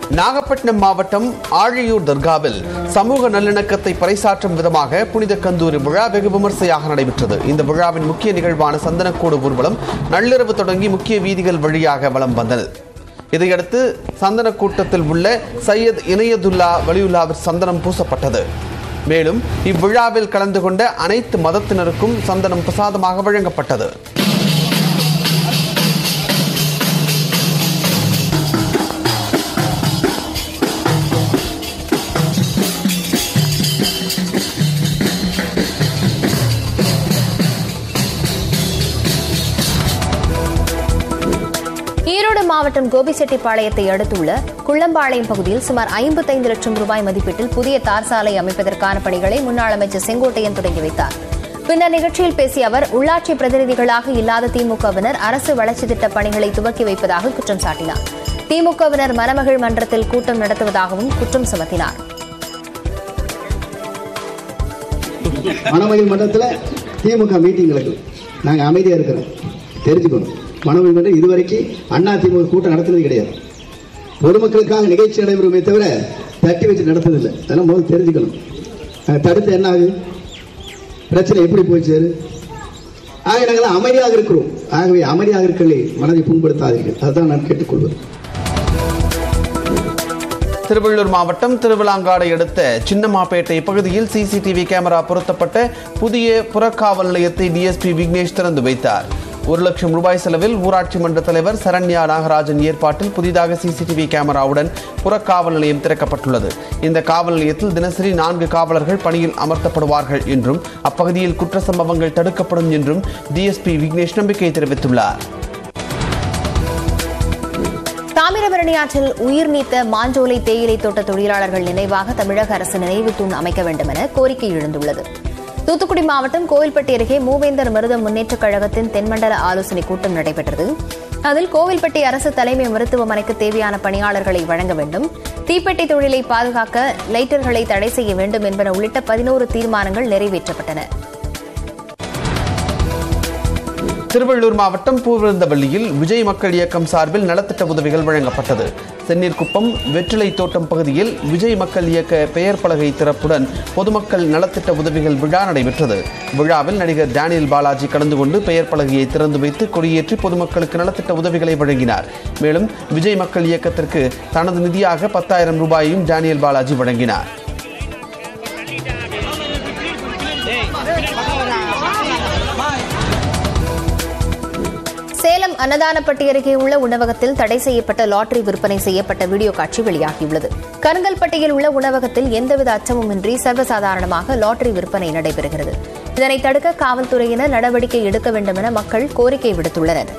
நாகப்பட்டினம் மாவட்டம் ஆழியூர் தர்காவில் சமூக நல்லிணக்கத்தை பறைசாற்றும் விதமாக புனித கந்தூரி விழா வெகு விமர்சையாக நடைபெற்றது இந்த விழாவின் முக்கிய நிகழ்வான சந்தனக்கூடு ஊர்வலம் நள்ளிரவு தொடங்கி முக்கிய வீதிகள் வழியாக வலம் வந்தது இதையடுத்து சந்தன கூட்டத்தில் உள்ள சையத் இணையதுல்லா வலியுல்லாவிற்கு சந்தனம் பூசப்பட்டது மேலும் இவ்விழாவில் கலந்து கொண்ட அனைத்து மதத்தினருக்கும் சந்தனம் பிரசாதமாக வழங்கப்பட்டது ஈரோடு மாவட்டம் கோபிச்செட்டிப்பாளையத்தை அடுத்துள்ள குள்ளம்பாளையம் பகுதியில் சுமார் ஐம்பத்தைந்து லட்சம் ரூபாய் மதிப்பீட்டில் புதிய தார் சாலை அமைப்பதற்கான பணிகளை முன்னாள் அமைச்சர் செங்கோட்டையன் தொடங்கி வைத்தார் பின்னர் நிகழ்ச்சியில் பேசிய அவர் உள்ளாட்சி பிரதிநிதிகளாக இல்லாத திமுகவினர் அரசு வளர்ச்சி திட்ட பணிகளை துவக்கி வைப்பதாக குற்றம் சாட்டினார் திமுகவினர் மணமகள் மன்றத்தில் கூட்டம் நடத்துவதாகவும் குற்றம் சுமத்தினார் மணமொழி மன்றத்தில் திமுக மீட்டிங் நடக்குது நாங்கள் அமைதியாக இருக்கிறோம் தெரிஞ்சுக்கணும் மணமொழி மன்றம் இதுவரைக்கும் அண்ணா திமுக கூட்டம் நடத்துனது கிடையாது பொதுமக்களுக்காக நிகழ்ச்சி நடைபெறுமே தவிர தட்டி வச்சு நடத்துறதில்லை அதெல்லாம் முதல்ல தெரிஞ்சுக்கணும் அஹ் தடுத்து என்ன ஆகுது பிரச்சனை எப்படி போச்சு ஆக நாங்கள் அமைதியாக இருக்கிறோம் ஆகவே அமைதியாக இருக்கலே மனதை புண்படுத்தாதீர்கள் அதுதான் நான் கேட்டுக்கொள்வது திருவள்ளூர் மாவட்டம் திருவிளாங்காடை அடுத்த சின்னமாப்பேட்டை பகுதியில் சிசிடிவி கேமரா பொருத்தப்பட்ட புதிய புறக்காவல் நிலையத்தை டிஎஸ்பி விக்னேஷ் திறந்து வைத்தார் ஒரு லட்சம் ரூபாய் செலவில் ஊராட்சி மன்ற தலைவர் சரண்யா நாகராஜன் ஏற்பாட்டில் புதிதாக சிசிடிவி கேமராவுடன் புறக்காவல் நிலையம் திறக்கப்பட்டுள்ளது இந்த காவல் நிலையத்தில் தினசரி நான்கு காவலர்கள் பணியில் அமர்த்தப்படுவார்கள் என்றும் அப்பகுதியில் குற்ற சம்பவங்கள் தடுக்கப்படும் என்றும் டிஎஸ்பி விக்னேஷ் நம்பிக்கை தெரிவித்துள்ளார் தாமிரபரணி ஆற்றில் உயிர் நீத்த மாஞ்சோலை தேயிலை தோட்ட தொழிலாளர்கள் நினைவாக தமிழக அரசு நினைவு தூண் அமைக்க வேண்டும் என கோரிக்கை எழுந்துள்ளது தூத்துக்குடி மாவட்டம் கோவில்பட்டி அருகே மூவேந்தர் மருத முன்னேற்றக் கழகத்தின் தென்மண்டல ஆலோசனைக் கூட்டம் நடைபெற்றது அதில் கோவில்பட்டி அரசு தலைமை மருத்துவமனைக்கு தேவையான பணியாளர்களை வழங்க வேண்டும் தீப்பெட்டி தொழிலை பாதுகாக்க லைட்டர்களை தடை செய்ய வேண்டும் என்பன உள்ளிட்ட பதினோரு தீர்மானங்கள் நிறைவேற்றப்பட்டன திருவள்ளூர் மாவட்டம் பூவிருந்தவள்ளியில் விஜய் மக்கள் இயக்கம் சார்பில் நலத்திட்ட உதவிகள் வழங்கப்பட்டது செந்நீர்குப்பம் வெற்றிலை தோட்டம் பகுதியில் விஜய் மக்கள் இயக்க பெயர் பலகை திறப்புடன் பொதுமக்கள் நலத்திட்ட உதவிகள் விழா நடைபெற்றது விழாவில் நடிகர் டேனியல் பாலாஜி கலந்து கொண்டு பெயர் பலகையை திறந்து வைத்து கொடியேற்றி பொதுமக்களுக்கு நலத்திட்ட உதவிகளை வழங்கினார் மேலும் விஜய் மக்கள் இயக்கத்திற்கு தனது நிதியாக பத்தாயிரம் ரூபாயையும் டேனியல் பாலாஜி வழங்கினார் சேலம் அன்னதானப்பட்டி அருகே உள்ள உணவகத்தில் தடை செய்யப்பட்ட லாட்டரி விற்பனை செய்யப்பட்ட வீடியோ காட்சி வெளியாகியுள்ளது கருங்கல்பட்டியில் உள்ள உணவகத்தில் எந்தவித அச்சமுமின்றி சர்வசாதாரணமாக லாட்டரி விற்பனை நடைபெறுகிறது இதனை தடுக்க காவல்துறையினர் நடவடிக்கை எடுக்க வேண்டும் என மக்கள் கோரிக்கை விடுத்துள்ளனர்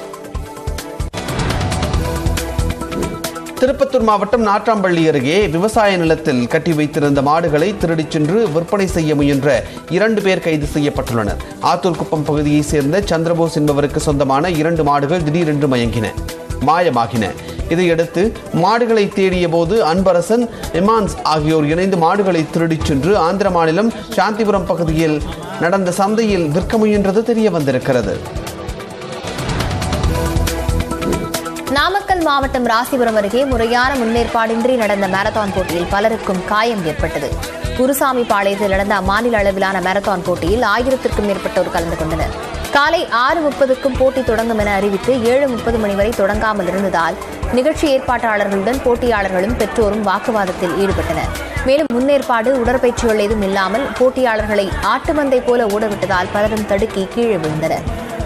திருப்பத்தூர் மாவட்டம் நாட்றாம்பள்ளி அருகே விவசாய நிலத்தில் கட்டி வைத்திருந்த மாடுகளை திருடிச் சென்று விற்பனை செய்ய முயன்ற இரண்டு பேர் கைது செய்யப்பட்டுள்ளனர் ஆத்தூர்குப்பம் பகுதியைச் சேர்ந்த சந்திரபோஸ் என்பவருக்கு சொந்தமான இரண்டு மாடுகள் திடீரென்று மயங்கின மாயமாகின இதையடுத்து மாடுகளை தேடிய போது அன்பரசன் எமான்ஸ் ஆகியோர் இணைந்து மாடுகளை திருடிச் சென்று ஆந்திர மாநிலம் சாந்திபுரம் பகுதியில் நடந்த சந்தையில் விற்க முயன்றது தெரிய வந்திருக்கிறது நாமக்கல் மாவட்டம் ராசிபுரம் அருகே முறையான முன்னேற்பாடின்றி நடந்த மாரத்தான் போட்டியில் பலருக்கும் காயம் ஏற்பட்டது குருசாமி பாளையத்தில் நடந்த அம்மாநில அளவிலான மாரத்தான் போட்டியில் ஆயிரத்திற்கும் மேற்பட்டோர் கலந்து கொண்டனர் காலை ஆறு முப்பதுக்கும் போட்டி தொடங்கும் என அறிவித்து ஏழு முப்பது மணி வரை தொடங்காமல் இருந்ததால் நிகழ்ச்சி ஏற்பாட்டாளர்களுடன் போட்டியாளர்களும் பெற்றோரும் வாக்குவாதத்தில் ஈடுபட்டனர் மேலும் முன்னேற்பாடு உடற்பயிற்சிகள் ஏதும் இல்லாமல் போட்டியாளர்களை ஆட்டு மந்தை போல ஓடவிட்டதால் பலரும் தடுக்கி கீழே விழுந்தனர்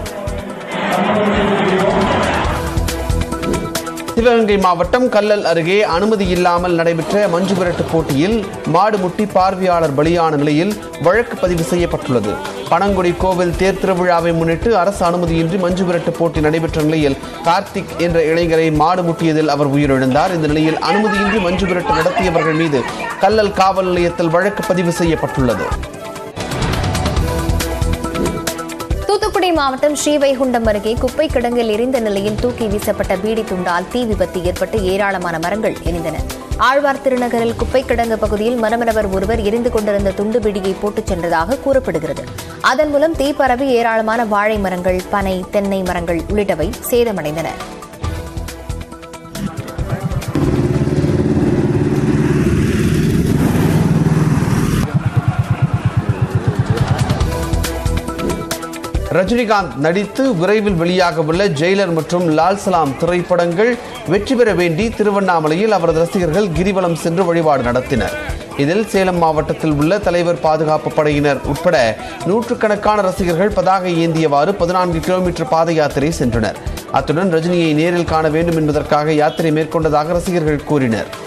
சிவகங்கை மாவட்டம் கல்லல் அருகே அனுமதி இல்லாமல் நடைபெற்ற மஞ்சு விரட்டு போட்டியில் மாடு முட்டி பார்வையாளர் பலியான நிலையில் வழக்கு பதிவு செய்யப்பட்டுள்ளது பனங்குடி கோவில் தேர் திருவிழாவை முன்னிட்டு அரசு அனுமதியின்றி மஞ்சு விரட்டு போட்டி நடைபெற்ற நிலையில் கார்த்திக் என்ற இளைஞரை மாடு முட்டியதில் அவர் உயிரிழந்தார் இந்த நிலையில் அனுமதியின்றி மஞ்சு விரட்டு நடத்தியவர்கள் மீது கல்லல் காவல் நிலையத்தில் வழக்கு பதிவு செய்யப்பட்டுள்ளது தூத்துக்குடி மாவட்டம் ஸ்ரீவைகுண்டம் அருகே குப்பை கிடங்கில் எரிந்த நிலையில் தூக்கி வீசப்பட்ட பீடி துண்டால் தீ விபத்து ஏற்பட்டு ஏராளமான மரங்கள் எரிந்தன ஆழ்வார் திருநகரில் குப்பை கிடங்கு பகுதியில் மரமரவர் ஒருவர் எரிந்து கொண்டிருந்த துண்டு பிடியை போட்டுச் சென்றதாக கூறப்படுகிறது அதன் மூலம் தீ பரவி ஏராளமான வாழை மரங்கள் பனை தென்னை மரங்கள் உள்ளிட்டவை சேதமடைந்தன ரஜினிகாந்த் நடித்து விரைவில் வெளியாக உள்ள ஜெயிலர் மற்றும் லால் சலாம் திரைப்படங்கள் வெற்றி பெற வேண்டி திருவண்ணாமலையில் அவரது ரசிகர்கள் கிரிவலம் சென்று வழிபாடு நடத்தினர் இதில் சேலம் மாவட்டத்தில் உள்ள தலைவர் பாதுகாப்பு படையினர் உட்பட நூற்றுக்கணக்கான ரசிகர்கள் பதாகை ஏந்தியவாறு பதினான்கு கிலோமீட்டர் பாத யாத்திரை சென்றனர் அத்துடன் ரஜினியை நேரில் காண வேண்டும் என்பதற்காக யாத்திரை மேற்கொண்டதாக ரசிகர்கள் கூறினர்